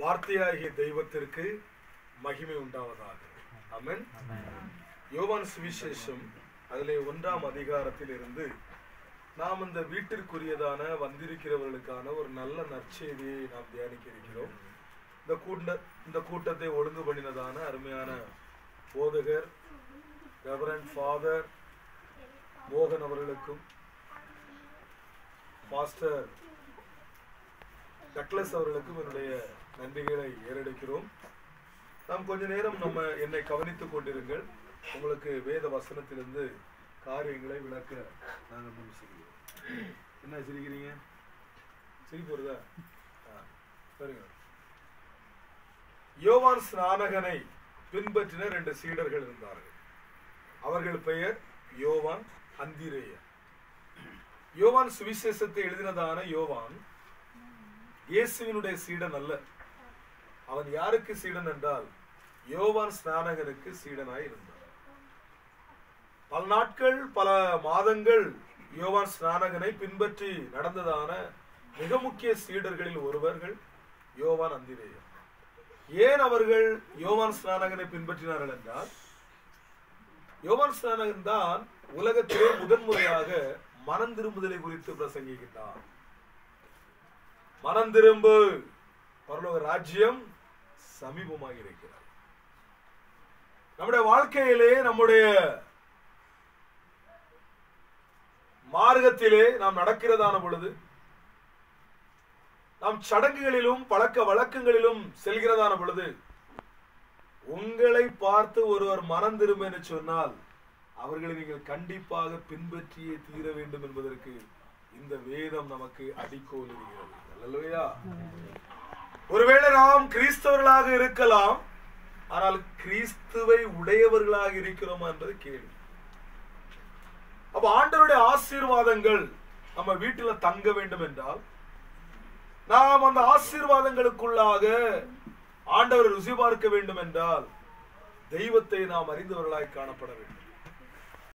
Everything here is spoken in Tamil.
வார்த்தையாகிய தெய்வத்திற்கு மகிமை உண்டாவதாக ஆமென் யோவான் சுவிசேஷம் அதிலே ஒன்றாம் அதிகாரத்தில் இருந்து நாம் இந்த வீட்டிற்குரியதான வந்திருக்கிறவர்களுக்கான ஒரு நல்ல நற்செய்தியை நாம் தியானிக்க இருக்கிறோம் இந்த கூட்ட இந்த கூட்டத்தை ஒழுங்கு பண்ணினதான அருமையான போதகர் ரெவரண்ட் ஃபாதர் மோகன் அவர்களுக்கும் பாஸ்டர் டக்ளஸ் அவர்களுக்கும் என்னுடைய நன்றிகளை ஏறெடுக்கிறோம் நாம் கொஞ்ச நேரம் நம்ம என்னை கவனித்துக் கொண்டிருங்கள் உங்களுக்கு வேத வசனத்திலிருந்து காரியங்களை விளக்க நாங்கள் முன் செய்கிறோம் என்ன சிரிக்கிறீங்க சிரிப்பு வருதா ஆ, சரிங்க யோவான் ஸ்நானகனை பின்பற்றின ரெண்டு சீடர்கள் இருந்தார்கள் அவர்கள் பெயர் யோவான் அந்திரேய யோவான் சுவிசேஷத்தை எழுதினதான யோவான் இயேசுவினுடைய சீடன் அல்ல அவன் யாருக்கு சீடன் என்றால் யோவான் ஸ்நானகனுக்கு சீடனாய் இருந்தான் பல நாட்கள் பல மாதங்கள் யோவான் ஸ்நானகனை பின்பற்றி நடந்ததான மிக முக்கிய சீடர்களில் ஒருவர்கள் யோவான் அந்திரேயர் ஏன் அவர்கள் யோவான் ஸ்நானகனை பின்பற்றினார்கள் என்றால் யோவான் ஸ்நானகன் தான் உலகத்திலே முதன்முறையாக மனம் திரும்புதலை குறித்து பிரசங்கிக்கின்றார் மனம் திரும்பு பரலோக ராஜ்யம் சமீபமாக இருக்கிறது நம்முடைய வாழ்க்கையிலே நம்முடைய மார்க்கத்திலே நாம் நடக்கிறதான பொழுது நாம் சடங்குகளிலும் பழக்க வழக்கங்களிலும் செல்கிறதான பொழுது உங்களை பார்த்து ஒருவர் மனம் திரும்ப என்று சொன்னால் அவர்களை நீங்கள் கண்டிப்பாக பின்பற்றியே தீர வேண்டும் என்பதற்கு இந்த வேதம் நமக்கு அடிக்கோல் இருக்கிறது அல்லேலூயா ஒருவேளை நாம் கிறிஸ்தவர்களாக இருக்கலாம் ஆனால் கிறிஸ்துவை உடையவர்களாக இருக்கிறோமா என்பது கேள்வி அப்ப ஆண்டவருடைய ஆசீர்வாதங்கள் நம்ம வீட்டுல தங்க வேண்டும் என்றால் நாம் அந்த ஆசீர்வாதங்களுக்குள்ளாக ஆண்டவரை ருசி பார்க்க வேண்டும் என்றால் தெய்வத்தை நாம் அறிந்தவர்களாய் காணப்பட வேண்டும்